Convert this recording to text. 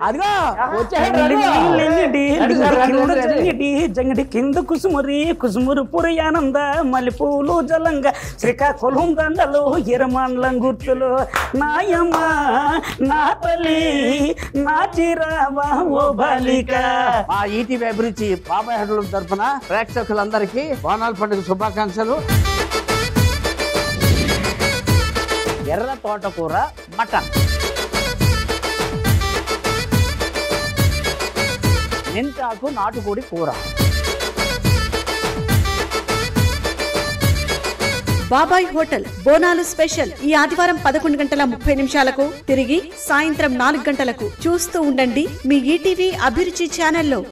అదిగో జంగిడి జంగిడి కింద కుసుమురి కుసుమురు పురి ఆనంద మల్లెపూలు జలంగా శ్రీకాకుళం దండలు ఎరమాండ్లం గుర్తులు నాయమ్మ నా తల్లి నా చిరావా ఓ బాలిక మా ఈటీవీ అభిరుచి బాబాయ్ హోటల్ తరఫున ప్రేక్షకులందరికీ బోనాల పండుగ శుభాకాంక్షలు ఎర్ర తోటకూర మటన్ మెంతాకు నాటుకోడి కూర బాబాయ్ హోటల్ బోనాలు స్పెషల్ ఈ ఆదివారం పదకొండు గంటల ముప్పై నిమిషాలకు తిరిగి సాయంత్రం నాలుగు గంటలకు చూస్తూ ఉండండి మీ ఈటీవీ అభిరుచి ఛానల్లో